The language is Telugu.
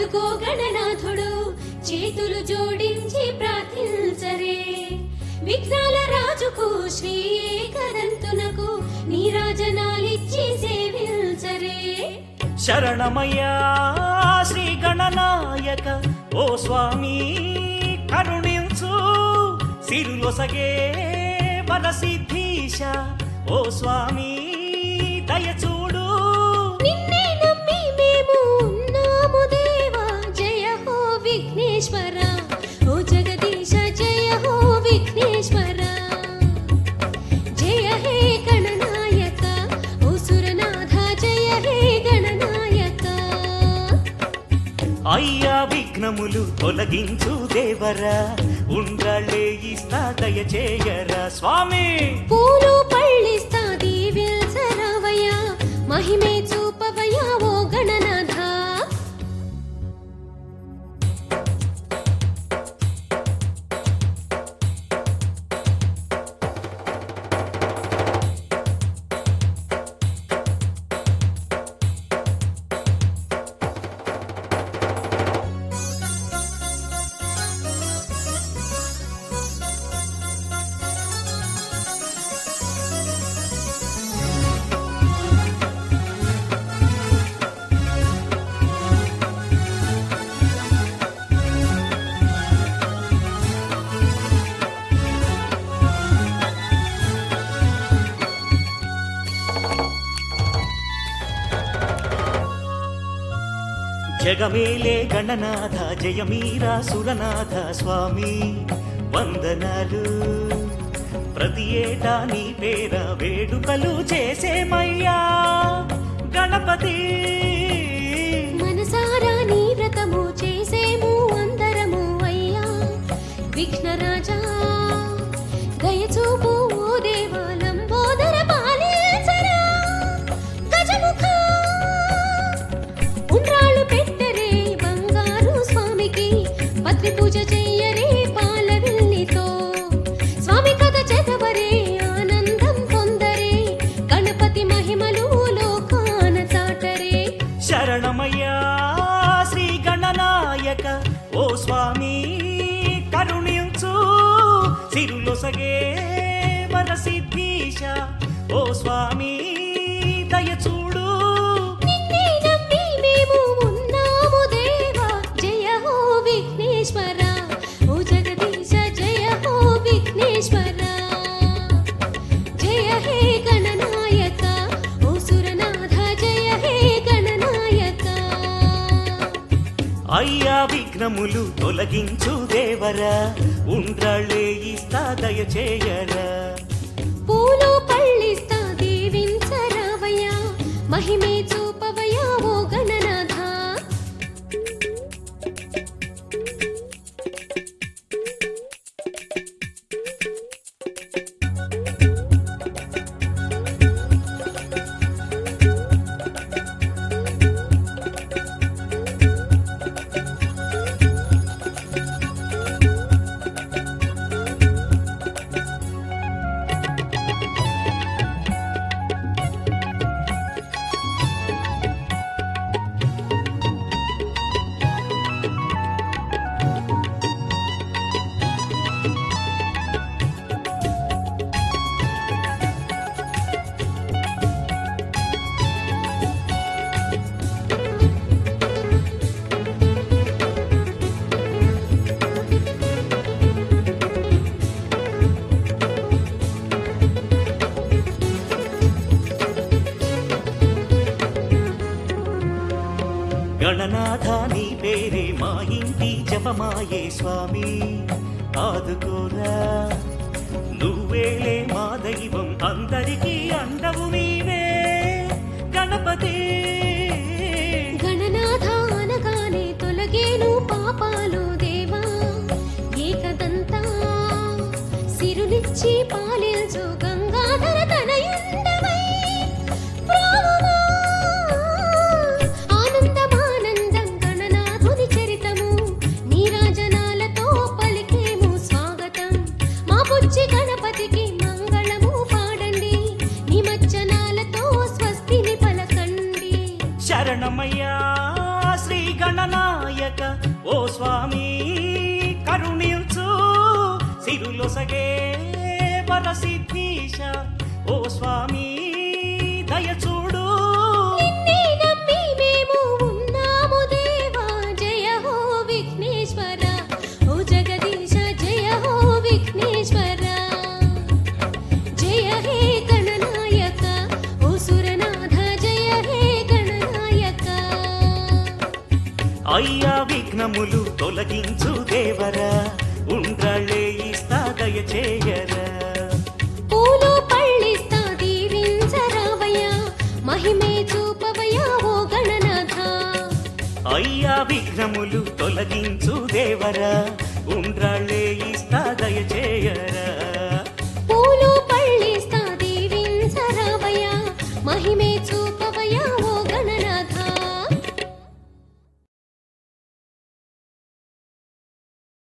ఆదుకో గణనాథుడు చేతులు జోడించి ప్రార్థించరే విఘ్నాల రాజుకు శ్రీ ఏకదంతునకు నీరాజనాలిచ్చి సేవించరే శరణమయ్యా శ్రీ గణనాయక ఓ స్వామి కరుణించు సిరులొసగే వరసిద్ధీశ ఓ స్వామి దయచూడు నిన్నే నమ్మి మేము ఉన్నాము దేవా జయ హో విఘ్నేశ్వర ఓ జగదీశ జయ హో విఘ్నేశ్వర జయ హే గణనాయక ఓ సురనాథ జయ హే గణనాయక అయ్యా విఘ్నములు తొలగించు దేవరా ఉండ్రాళ్ళే ఇస్తా దయచేయరా స్వామి పూలు పళ్ళిస్తా దీవిల్సరావయ్యా మహిమే చూపవయ్యా ఓ గణనాథ జగమేలే గణనాథ జయమీరా సురనాథ స్వామి వందనాలు ప్రతి ఏటా నీ పేర వేడుకలు చేసేమయ్యా గణపతి మనసారా నీ వ్రతము చేసేము అందరము అయ్యా విఘ్నరాజా దయచూపు ఓ దేవాలం బోధర పాలించరా గజముఖ ఉండ్రాళ్ళు పెట్టరే బంగారు స్వామికి పత్రి పూజ చెయ్యరే పాలవిల్లితో స్వామి కథ చదవరే ఆనందం పొందరే గణపతి మహిమలు లోకాన చాటరే శరణమయ్యా శ్రీ గణనాయక ఓ స్వామి కరుణించు సిరులొసగే వరసిద్ధీశ ఓ స్వామి దయచూడు నిన్నే నమ్మి మేము ఉన్నాము దేవా జయ హో విఘ్నేశ్వర ఓ జగదీశ జయ హో విఘ్నేశ్వర జయ హే గణనాయక ఓ సురనాథ జయ హే గణనాయక అయ్యా విఘ్నములు తొలగించు దేవరా ఉండ్రాళ్ళే ఇస్తా దయచేయరా పూలు పళ్ళిస్తా దీవించరావయ్యా మహిమే చూపవయ్యా ఓ గణనాథ గణనాథ నీ పేరే మా ఇంటి జపమాయే స్వామి ఆదుకోరా నువ్వేలే మా దైవం అందరికీ అండవు నీవే గణపతి గణనాథ అనగానే తొలగేను పాపాలు దేవా ఏకదంతా సిరులిచ్చి పాలిల్చు గంగాధర తనయుండవై ప్రోమమా. ఆనందమానందం గణనాథుని చరితము నీరాజనాలతో పలికేము స్వాగతం మా బుజ్జి గణపతికి మంగళము పాడండి నిమజ్జనాలతో స్వస్తిని పలకండి శరణమయ్యా శ్రీ గణనాయ వరసిద్ధీశ ఓ స్వామి దయచూడు నిన్నే నమ్మి మేము ఉన్నాము దేవా జయ హో విఘ్నేశ్వర ఓ జగదీశ జయ హో విఘ్నేశ్వర జయ హే గణనాయక ఓ సురనాథ జయ హే గణనాయక అయ్యా విఘ్నములు తొలగించు దేవరా ఉండ్రాళ్ళే ఇస్తా దయచేయరా పూలు పళ్ళిస్తా దీవించరావయ్యా మహిమే చూపవయ్యా ఓ గణనాథ అయ్యా విఘ్నములు తొలగించు దేవరా